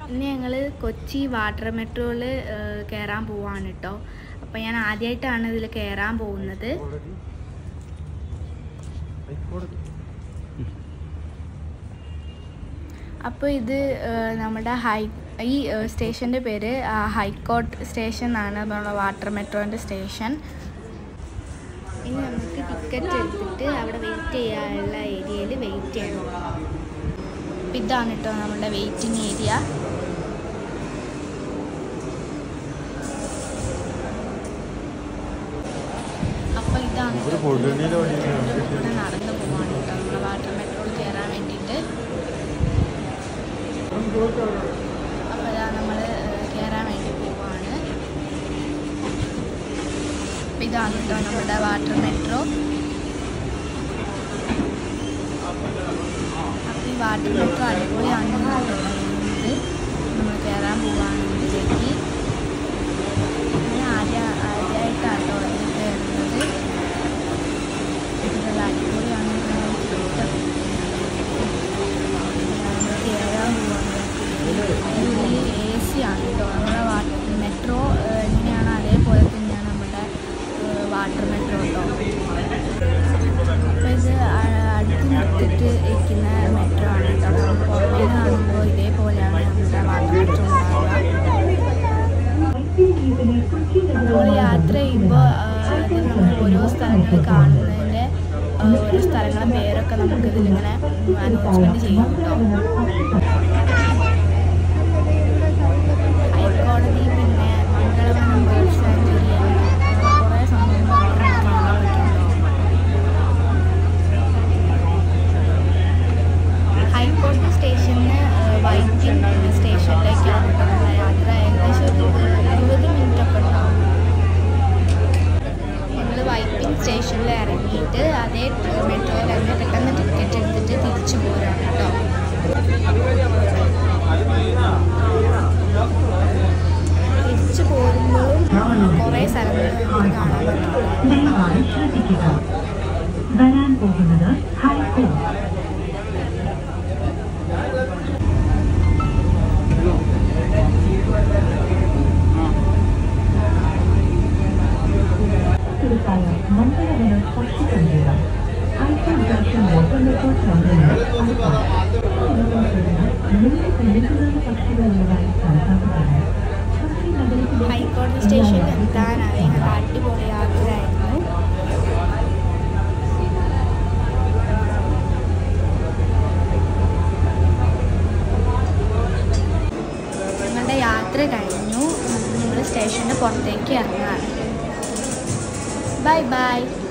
ഇന്ന് ഞങ്ങൾ കൊച്ചി വാട്ടർ മെട്രോയിൽ കയറാൻ പോവാണ് കേട്ടോ അപ്പോൾ ഞാൻ ആദ്യമായിട്ടാണ് ഇതിൽ കയറാൻ പോകുന്നത് അപ്പോൾ ഇത് ഏഹ്, നമ്മുടെ ഹൈ ഈ ഏഹ്, സ്റ്റേഷൻ്റെ പേര് ആ, ഹൈക്കോർട്ട് സ്റ്റേഷൻ എന്നാണ് നമ്മുടെ വാട്ടർ മെട്രോൻ്റെ സ്റ്റേഷൻ ഇനി നമുക്ക് ടിക്കറ്റ് എടുത്തിട്ട് അവിടെ വെയിറ്റ് ചെയ്യാനുള്ള ഏരിയയിൽ വെയിറ്റ് ചെയ്യണം അപ്പോൾ ഇതാണ് കേട്ടോ നമ്മുടെ വെയിറ്റിംഗ് ഏരിയ അപ്പോൾ ഇതാണ് ഒരു പൊടുന്നതിന്റെ വഴിയാണ്. ഇവിടെ നടന്നു പോവാണ് കേട്ടോ നമ്മുടെ വാട്ടർ മെട്രോയിൽ കയറാൻ വേണ്ടിയിട്ട് അപ്പോൾ ഇതാ നമ്മൾ കയറാൻ വേണ്ടി പോവാണ് അപ്പോൾ ഇതാണ് കേട്ടോ നമ്മുടെ വാട്ടർ മെട്രോ അപ്പോൾ ഈ വാട്ടർ മെട്രോ അടിപൊളിയാണ് കേട്ടോ ഇത് നമ്മൾ കയറാൻ പോവാണ് ഇതിലേക്ക് ഞാൻ ആദ്യ ആദ്യമായിട്ടാണ് കേട്ടോ ഇതിൽ കയറുന്നത് ഇത് അടിപൊളിയാണ് നമ്മൾ കയറാൻ പോവാണ് എ സി ആണ് കേട്ടോ നമ്മുടെ വാട്ടർ മെട്രോ എങ്ങനെയാണ് അതേപോലെ തന്നെയാണ് നമ്മുടെ വാട്ടർ മെട്രോ കേട്ടോ അപ്പോൾ ഇത് ആ- അടുത്ത് നിർത്തിയിട്ട് ഇരിക്കുന്ന മെട്രോ ആണ് കേട്ടോ നമ്മൾ പുറമേ കാണുമ്പോൾ ഇതേപോലെയാണ് നമ്മുടെ വാട്ടർ മെട്രോ ഉണ്ടാവുക നമ്മൾ യാത്ര ചെയ്യുമ്പോൾ അതിൽ നമ്മൾ ഓരോ സ്ഥലങ്ങൾ കാണുന്നതിൻ്റെ ആ, ഓരോ സ്ഥലങ്ങളുടെ പേരൊക്കെ നമുക്ക് ഇതിലിങ്ങനെ അനൗൺസ്മെൻറ്റ് ചെയ്യും കേട്ടോ ഹൈക്കോടതി പിന്നെ മംഗളവനം ബേർഡ് സാഞ്ചുറി കുറേ സംഭവങ്ങൾ നമുക്ക് കാണാൻ പറ്റുമല്ലോ ഹൈക്കോടതി സ്റ്റേഷനിൽ വൈറ്റിൻ സ്റ്റേഷനിലേക്കാണ് കേട്ടോ നമ്മുടെ യാത്ര ഏകദേശം ഒരു ഇരുപത് മിനിറ്റ് ഒക്കെ ഉണ്ടാവും ഞങ്ങൾ വൈപ്പിൻ സ്റ്റേഷനിൽ ഇറങ്ങിയിട്ട് അതേ മെട്രോയിൽ തന്നെ പെട്ടെന്ന് ടിക്കറ്റ് എടുത്തിട്ട് തിരിച്ചു പോരാണ് കേട്ടോ തിരിച്ചു പോരുമ്പോഴും കുറേ സ്ഥലങ്ങൾ നമുക്ക് കാണാൻ പറ്റും ദയവായി ശ്രദ്ധിക്കുക വരാൻ പോകുന്നത് ഹൈക്കോർട്ട് കുറിച്ചായ മംഗളവനം പക്ഷി സങ്കേതം high court junction water metro terminal high court നൂറ് കല്ലുകളുള്ള പക്ഷികളുള്ളതായി കണക്കാക്കപ്പെടുന്നു പക്ഷി നഗരത്തിലെ ഹൈക്കോടതി സ്റ്റേഷനിൽ എത്താനായി നല്ല അടിപൊളി യാത്രയായിരുന്നു ഞങ്ങളുടെ യാത്ര കഴിഞ്ഞു ഞങ്ങൾ സ്റ്റേഷൻ്റെ പുറത്തേക്ക് ഇറങ്ങാണ് ബൈ ബൈ